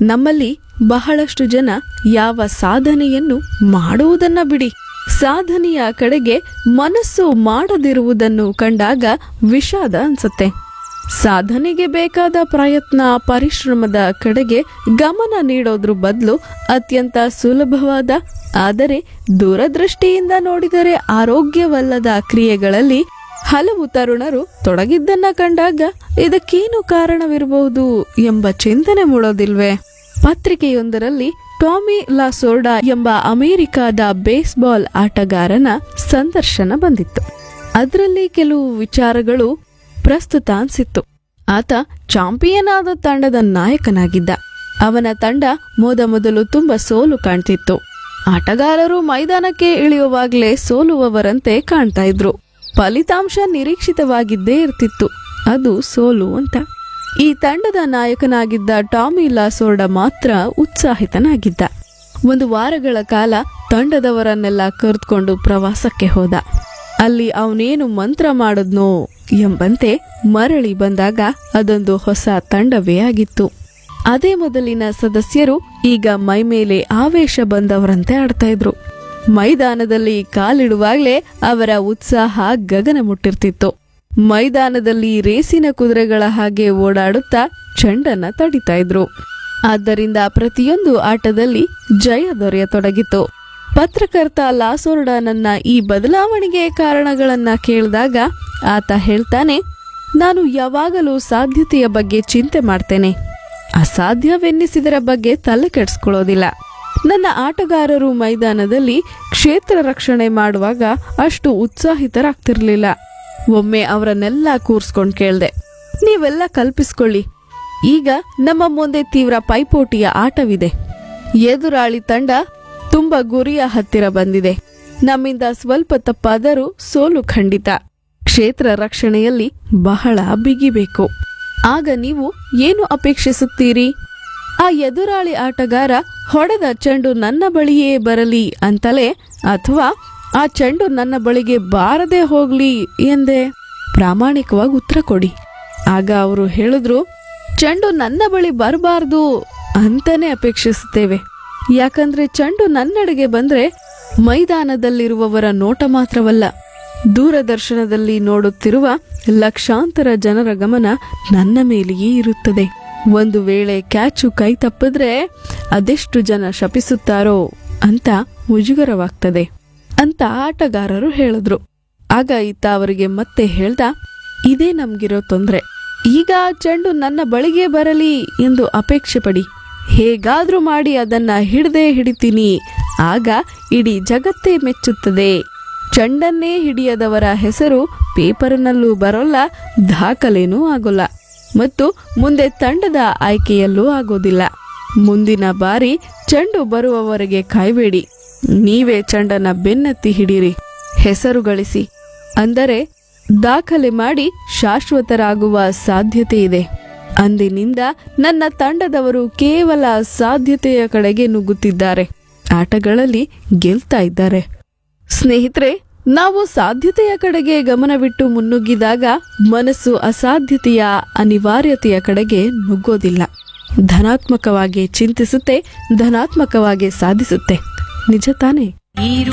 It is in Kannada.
ನಮ್ಮಲ್ಲಿ ಬಹಳಷ್ಟು ಜನ ಯಾವ ಸಾಧನೆಯನ್ನು ಮಾಡುವುದನ್ನ ಬಿಡಿ ಸಾಧನೆಯ ಕಡೆಗೆ ಮನಸ್ಸು ಮಾಡದಿರುವುದನ್ನು ಕಂಡಾಗ ವಿಷಾದ ಅನ್ಸುತ್ತೆ ಸಾಧನೆಗೆ ಬೇಕಾದ ಪ್ರಯತ್ನ ಪರಿಶ್ರಮದ ಕಡೆಗೆ ಗಮನ ನೀಡೋದ್ರ ಬದಲು ಅತ್ಯಂತ ಸುಲಭವಾದ ಆದರೆ ದೂರದೃಷ್ಟಿಯಿಂದ ನೋಡಿದರೆ ಆರೋಗ್ಯವಲ್ಲದ ಕ್ರಿಯೆಗಳಲ್ಲಿ ಹಲವು ತರುಣರು ತೊಡಗಿದ್ದನ್ನ ಕಂಡಾಗ ಇದಕ್ಕೇನು ಕಾರಣವಿರಬಹುದು ಎಂಬ ಚಿಂತನೆ ಮೂಡೋದಿಲ್ವೇ ಪತ್ರಿಕೆಯೊಂದರಲ್ಲಿ ಟಾಮಿ ಲಾಸೋರ್ಡಾ ಎಂಬ ಅಮೆರಿಕದ ಬೇಸ್ಬಾಲ್ ಆಟಗಾರನ ಸಂದರ್ಶನ ಬಂದಿತ್ತು ಅದರಲ್ಲಿ ಕೆಲವು ವಿಚಾರಗಳು ಪ್ರಸ್ತುತ ಅನ್ಸಿತ್ತು ಆತ ಚಾಂಪಿಯನ್ ಆದ ತಂಡದ ನಾಯಕನಾಗಿದ್ದ ಅವನ ತಂಡ ಮೊದ ಮೊದಲು ತುಂಬಾ ಸೋಲು ಕಾಣ್ತಿತ್ತು ಆಟಗಾರರು ಮೈದಾನಕ್ಕೆ ಇಳಿಯುವಾಗಲೇ ಸೋಲುವವರಂತೆ ಕಾಣ್ತಾ ಇದ್ರು ಫಲಿತಾಂಶ ನಿರೀಕ್ಷಿತವಾಗಿದ್ದೇ ಇರ್ತಿತ್ತು ಅದು ಸೋಲು ಅಂತ ಈ ತಂಡದ ನಾಯಕನಾಗಿದ್ದ ಟಾಮಿ ಲಾಸೋರ್ಡ ಮಾತ್ರ ಉತ್ಸಾಹಿತನಾಗಿದ್ದ ಒಂದು ವಾರಗಳ ಕಾಲ ತಂಡದವರನ್ನೆಲ್ಲ ಕರೆದುಕೊಂಡು ಪ್ರವಾಸಕ್ಕೆ ಹೋದ ಅಲ್ಲಿ ಅವನೇನು ಮಂತ್ರ ಮಾಡಿದ್ನೋ ಎಂಬಂತೆ ಮರಳಿ ಬಂದಾಗ ಅದೊಂದು ಹೊಸ ತಂಡವೇ ಆಗಿತ್ತು ಅದೇ ಮೊದಲಿನ ಸದಸ್ಯರು ಈಗ ಮೈಮೇಲೆ ಆವೇಶ ಬಂದವರಂತೆ ಆಡ್ತಾ ಇದ್ರು ಮೈದಾನದಲ್ಲಿ ಕಾಲಿಡುವಾಗಲೇ ಅವರ ಉತ್ಸಾಹ ಗಗನ ಮುಟ್ಟಿರ್ತಿತ್ತು ಮೈದಾನದಲ್ಲಿ ರೇಸಿನ ಕುದುರೆಗಳ ಹಾಗೆ ಓಡಾಡುತ್ತಾ ಚೆಂಡನ್ನ ತಡಿತಾ ಇದ್ರು ಆದ್ದರಿಂದ ಪ್ರತಿಯೊಂದು ಆಟದಲ್ಲಿ ಜಯ ದೊರೆಯತೊಡಗಿತು ಪತ್ರಕರ್ತ ಲಾಸೋರ್ಡಾನನ್ನ ಈ ಬದಲಾವಣೆಗೆ ಕಾರಣಗಳನ್ನ ಕೇಳಿದಾಗ ಆತ ಹೇಳ್ತಾನೆ ನಾನು ಯಾವಾಗಲೂ ಸಾಧ್ಯತೆಯ ಬಗ್ಗೆ ಚಿಂತೆ ಮಾಡ್ತೇನೆ ಅಸಾಧ್ಯವೆನ್ನಿಸಿದರ ಬಗ್ಗೆ ತಲೆ ಕೆಡಿಸ್ಕೊಳ್ಳೋದಿಲ್ಲ ನನ್ನ ಆಟಗಾರರು ಮೈದಾನದಲ್ಲಿ ಕ್ಷೇತ್ರ ರಕ್ಷಣೆ ಮಾಡುವಾಗ ಅಷ್ಟು ಉತ್ಸಾಹಿತರಾಗ್ತಿರ್ಲಿಲ್ಲ ಒಮ್ಮೆ ಅವರನ್ನೆಲ್ಲ ಕೂರ್ಸ್ಕೊಂಡ್ ಕೇಳ್ದೆ ನೀವೆಲ್ಲ ಕಲ್ಪಿಸ್ಕೊಳ್ಳಿ ಈಗ ನಮ್ಮ ಮುಂದೆ ತೀವ್ರ ಪೈಪೋಟಿಯ ಆಟವಿದೆ ಎದುರಾಳಿ ತಂಡ ತುಂಬಾ ಗುರಿಯ ಹತ್ತಿರ ಬಂದಿದೆ ನಮ್ಮಿಂದ ಸ್ವಲ್ಪ ತಪ್ಪಾದರೂ ಸೋಲು ಖಂಡಿತ ಕ್ಷೇತ್ರ ರಕ್ಷಣೆಯಲ್ಲಿ ಬಹಳ ಬಿಗಿಬೇಕು ಆಗ ನೀವು ಏನು ಅಪೇಕ್ಷಿಸುತ್ತೀರಿ ಆ ಎದುರಾಳಿ ಆಟಗಾರ ಹೊಡೆದ ಚೆಂಡು ನನ್ನ ಬಳಿಯೇ ಬರಲಿ ಅಂತಲೇ ಅಥವಾ ಆ ಚೆಂಡು ನನ್ನ ಬಳಿಗೆ ಬಾರದೆ ಹೋಗ್ಲಿ ಎಂದೆ ಪ್ರಾಮಾಣಿಕವಾಗಿ ಉತ್ತರ ಕೊಡಿ ಆಗ ಅವರು ಹೇಳಿದ್ರು ಚೆಂಡು ನನ್ನ ಬಳಿ ಬರಬಾರ್ದು ಅಂತಾನೆ ಅಪೇಕ್ಷಿಸುತ್ತೇವೆ ಯಾಕಂದ್ರೆ ಚೆಂಡು ನನ್ನೆಡೆಗೆ ಬಂದ್ರೆ ಮೈದಾನದಲ್ಲಿರುವವರ ನೋಟ ಮಾತ್ರವಲ್ಲ ದೂರದರ್ಶನದಲ್ಲಿ ನೋಡುತ್ತಿರುವ ಲಕ್ಷಾಂತರ ಜನರ ಗಮನ ನನ್ನ ಮೇಲೆಯೇ ಇರುತ್ತದೆ ಒಂದು ವೇಳೆ ಕ್ಯಾಚು ಕೈ ತಪ್ಪಿದ್ರೆ ಅದೆಷ್ಟು ಜನ ಶಪಿಸುತ್ತಾರೋ ಅಂತ ಮುಜುಗರವಾಗ್ತದೆ ಅಂತ ಆಟಗಾರರು ಹೇಳಿದ್ರು ಆಗ ಈತ ಅವರಿಗೆ ಮತ್ತೆ ಹೇಳ್ದ ಇದೇ ನಮ್ಗಿರೋ ತೊಂದ್ರೆ ಈಗ ಆ ಚೆಂಡು ನನ್ನ ಬಳಿಗೆ ಬರಲಿ ಎಂದು ಅಪೇಕ್ಷೆ ಪಡಿ ಹೇಗಾದ್ರೂ ಮಾಡಿ ಅದನ್ನ ಹಿಡ್ದೇ ಹಿಡಿತೀನಿ ಆಗ ಇಡೀ ಜಗತ್ತೇ ಮೆಚ್ಚುತ್ತದೆ ಚೆಂಡನ್ನೇ ಹಿಡಿಯದವರ ಹೆಸರು ಪೇಪರ್ನಲ್ಲೂ ಬರೋಲ್ಲ ದಾಖಲೆನೂ ಆಗೋಲ್ಲ ಮತ್ತು ಮುಂದೆ ತಂಡದ ಆಯ್ಕೆಯಲ್ಲೂ ಆಗೋದಿಲ್ಲ ಮುಂದಿನ ಬಾರಿ ಚೆಂಡು ಬರುವವರೆಗೆ ಕಾಯ್ಬೇಡಿ ನೀವೇ ಚೆಂಡನ್ನ ಬೆನ್ನತ್ತಿ ಹಿಡೀರಿ ಹೆಸರು ಗಳಿಸಿ ಅಂದರೆ ದಾಖಲೆ ಮಾಡಿ ಶಾಶ್ವತರಾಗುವ ಸಾಧ್ಯತೆ ಇದೆ ಅಂದಿನಿಂದ ನನ್ನ ತಂಡದವರು ಕೇವಲ ಸಾಧ್ಯತೆಯ ಕಡೆಗೆ ನುಗ್ಗುತ್ತಿದ್ದಾರೆ ಆಟಗಳಲ್ಲಿ ಗೆಲ್ತಾ ಇದ್ದಾರೆ ಸ್ನೇಹಿತರೆ ನಾವು ಸಾಧ್ಯತೆಯ ಕಡೆಗೆ ಗಮನವಿಟ್ಟು ಮುನ್ನುಗ್ಗಿದಾಗ ಮನಸ್ಸು ಅಸಾಧ್ಯತೆಯ ಅನಿವಾರ್ಯತೆಯ ಕಡೆಗೆ ನುಗ್ಗೋದಿಲ್ಲ ಧನಾತ್ಮಕವಾಗಿ ಚಿಂತಿಸುತ್ತೆ ಧನಾತ್ಮಕವಾಗಿ ಸಾಧಿಸುತ್ತೆ ನಿಜ ತಾನೇ ನೀರು